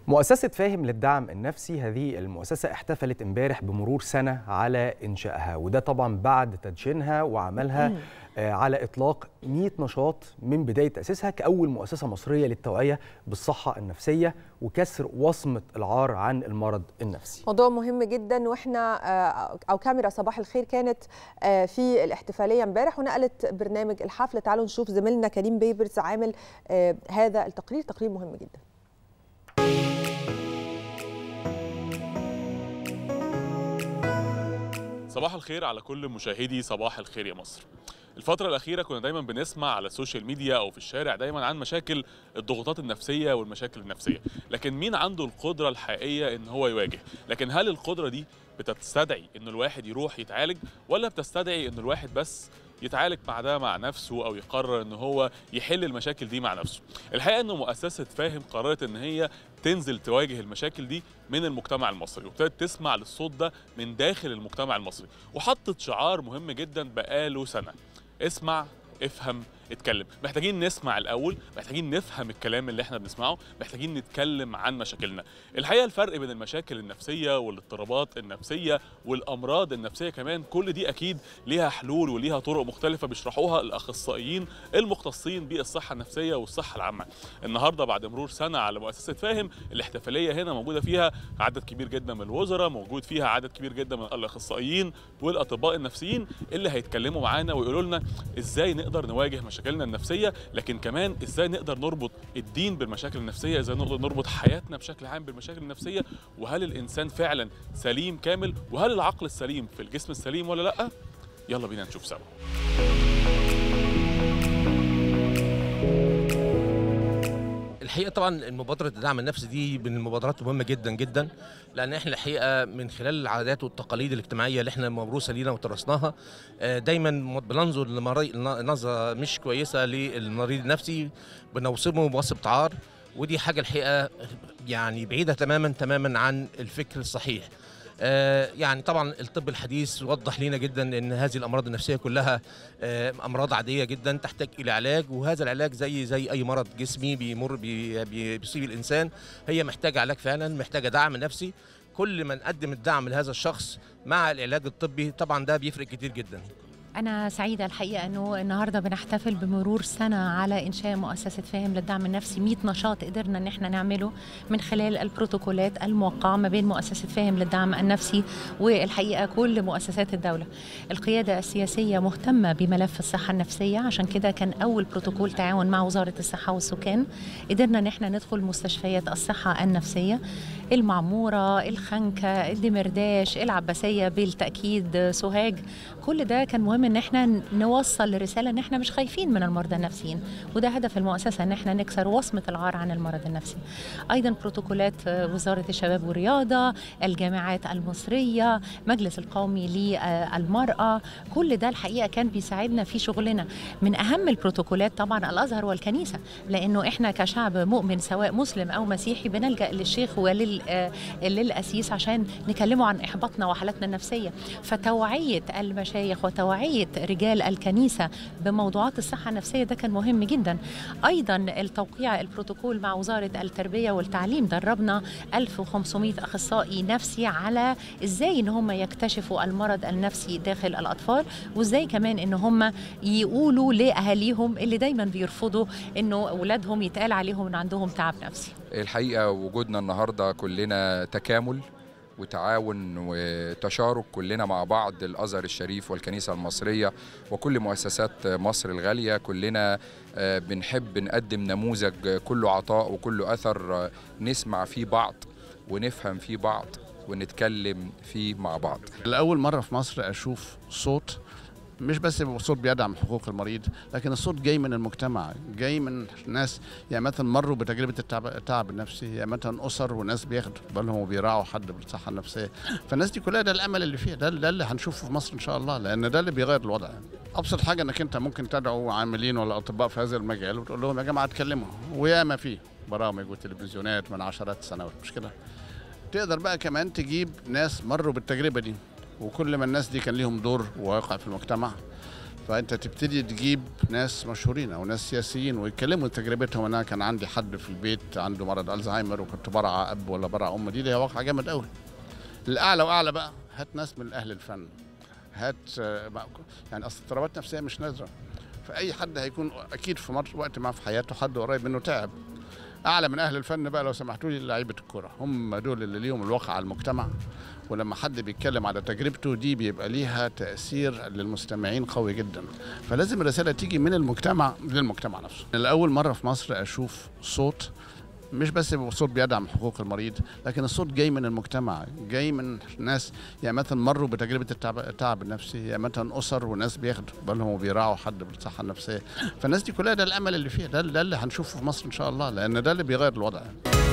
مؤسسة فاهم للدعم النفسي هذه المؤسسة احتفلت امبارح بمرور سنة على إنشائها وده طبعا بعد تدشينها وعملها آه، على إطلاق 100 نشاط من بداية تأسيسها كأول مؤسسة مصرية للتوعية بالصحة النفسية وكسر وصمة العار عن المرض النفسي موضوع مهم جدا واحنا آه، او كاميرا صباح الخير كانت آه، في الاحتفاليه امبارح ونقلت برنامج الحفل تعالوا نشوف زميلنا كريم بيبرز عامل آه، هذا التقرير تقرير مهم جدا صباح الخير على كل مشاهدي صباح الخير يا مصر الفترة الأخيرة كنا دايما بنسمع على السوشيال ميديا أو في الشارع دايما عن مشاكل الضغوطات النفسية والمشاكل النفسية لكن مين عنده القدرة الحقيقية إن هو يواجه لكن هل القدرة دي بتستدعي إن الواحد يروح يتعالج ولا بتستدعي إن الواحد بس يتعالج مع ده مع نفسه او يقرر ان هو يحل المشاكل دي مع نفسه الحقيقه ان مؤسسه فاهم قررت ان هي تنزل تواجه المشاكل دي من المجتمع المصري وابتدت تسمع للصوت ده من داخل المجتمع المصري وحطت شعار مهم جدا بقاله سنه اسمع افهم اتكلم محتاجين نسمع الاول محتاجين نفهم الكلام اللي احنا بنسمعه محتاجين نتكلم عن مشاكلنا الحقيقه الفرق بين المشاكل النفسيه والاضطرابات النفسيه والامراض النفسيه كمان كل دي اكيد ليها حلول وليها طرق مختلفه بيشرحوها الاخصائيين المختصين بالصحه النفسيه والصحه العامه النهارده بعد مرور سنه على مؤسسه فاهم الاحتفاليه هنا موجوده فيها عدد كبير جدا من الوزراء موجود فيها عدد كبير جدا من الاخصائيين والاطباء النفسيين اللي هيتكلموا معانا ويقولوا لنا ازاي نقدر نواجه مشاكلنا النفسيه لكن كمان ازاي نقدر نربط الدين بالمشاكل النفسيه ازاي نقدر نربط حياتنا بشكل عام بالمشاكل النفسيه وهل الانسان فعلا سليم كامل وهل العقل السليم في الجسم السليم ولا لا يلا بينا نشوف سوا الحقيقه طبعا مبادره الدعم النفسي دي من المبادرات المهمه جدا جدا لان احنا الحقيقه من خلال العادات والتقاليد الاجتماعيه اللي احنا موروثه لينا وترثناها آه، دايما بننظر لمري- نظره مش كويسه للمريض النفسي بنوصمه بوصف عار ودي حاجه الحقيقه يعني بعيده تماما تماما عن الفكر الصحيح آه، يعني طبعا الطب الحديث وضح لنا جدا ان هذه الامراض النفسيه كلها آه، امراض عاديه جدا تحتاج الى علاج وهذا العلاج زي زي اي مرض جسمي بيمر بي- بي- بيصيب الانسان هي محتاجه علاج فعلا محتاجه دعم نفسي كل ما نقدم الدعم لهذا الشخص مع العلاج الطبي طبعا ده بيفرق كتير جدا أنا سعيدة الحقيقة أنه النهاردة بنحتفل بمرور سنة على إنشاء مؤسسة فاهم للدعم النفسي 100 نشاط قدرنا أن احنا نعمله من خلال البروتوكولات الموقعة ما بين مؤسسة فاهم للدعم النفسي والحقيقة كل مؤسسات الدولة القيادة السياسية مهتمة بملف الصحة النفسية عشان كده كان أول بروتوكول تعاون مع وزارة الصحة والسكان قدرنا أن احنا ندخل مستشفيات الصحة النفسية المعمورة الخنكة الدمرداش العباسية بالتأكيد سوهاج كل ده كان مهم ان احنا نوصل رساله ان احنا مش خايفين من المرضى النفسيين وده هدف المؤسسه ان احنا نكسر وصمه العار عن المرض النفسي ايضا بروتوكولات وزاره الشباب والرياضه الجامعات المصريه مجلس القومي للمراه كل ده الحقيقه كان بيساعدنا في شغلنا من اهم البروتوكولات طبعا الازهر والكنيسه لانه احنا كشعب مؤمن سواء مسلم او مسيحي بنلجا للشيخ وللاسيس عشان نكلمه عن احباطنا وحالتنا النفسيه فتوعيه المشايخ وتوعيه رجال الكنيسه بموضوعات الصحه النفسيه ده كان مهم جدا ايضا التوقيع البروتوكول مع وزاره التربيه والتعليم دربنا 1500 اخصائي نفسي على ازاي ان هم يكتشفوا المرض النفسي داخل الاطفال وازاي كمان ان هم يقولوا لاهاليهم اللي دايما بيرفضوا انه اولادهم يتقال عليهم ان عندهم تعب نفسي الحقيقة وجودنا النهاردة كلنا تكامل وتعاون وتشارك كلنا مع بعض الأزهر الشريف والكنيسة المصرية وكل مؤسسات مصر الغالية كلنا آه، بنحب نقدم نموذج كله عطاء وكله أثر آه، نسمع فيه بعض ونفهم فيه بعض ونتكلم فيه مع بعض لأول مرة في مصر أشوف صوت مش بس صوت بيدعم حقوق المريض لكن الصوت جاي من المجتمع جاي من ناس يعني مثلا مروا بتجربه التعب, التعب النفسي يعني مثلا اسر وناس بياخدوا بالهم وبيراعوا حد بالصحه النفسيه فالناس دي كلها ده الامل اللي فيها ده, ده اللي هنشوفه في مصر ان شاء الله لان ده اللي بيغير الوضع يعني. ابسط حاجه انك انت ممكن تدعو عاملين ولا اطباء في هذا المجال وتقول لهم يا جماعه اتكلموا وياما فيه برامج وتلفزيونات من عشرات السنوات مش كده تقدر بقى كمان تجيب ناس مروا بالتجربه دي وكل ما الناس دي كان ليهم دور وواقع في المجتمع فانت تبتدي تجيب ناس مشهورين او ناس سياسيين ويتكلموا تجربتهم انا كان عندي حد في البيت عنده مرض الزهايمر وكنت برعى اب ولا برعى ام دي ليها واقع جامد قوي الاعلى واعلى بقى هات ناس من اهل الفن هات آه، يعني اصل اضطرابات نفسيه مش نادره فاي حد هيكون اكيد في مر وقت ما في حياته حد قريب منه تعب اعلى من اهل الفن بقى لو سمحتوا لي لعيبه الكوره هم دول اللي ليهم الواقع على المجتمع ولما حد بيتكلم على تجربته دي بيبقى ليها تاثير للمستمعين قوي جدا فلازم الرساله تيجي من المجتمع للمجتمع نفسه الاول مره في مصر اشوف صوت مش بس صوت بيدعم حقوق المريض لكن الصوت جاي من المجتمع جاي من ناس يعني مثلا مروا بتجربه التعب, التعب النفسي يعني مثلا اسر وناس بياخدوا بالهم وبيراعوا حد بالصحه النفسيه فالناس دي كلها ده الامل اللي فيها ده, ده اللي هنشوفه في مصر ان شاء الله لان ده اللي بيغير الوضع يعني.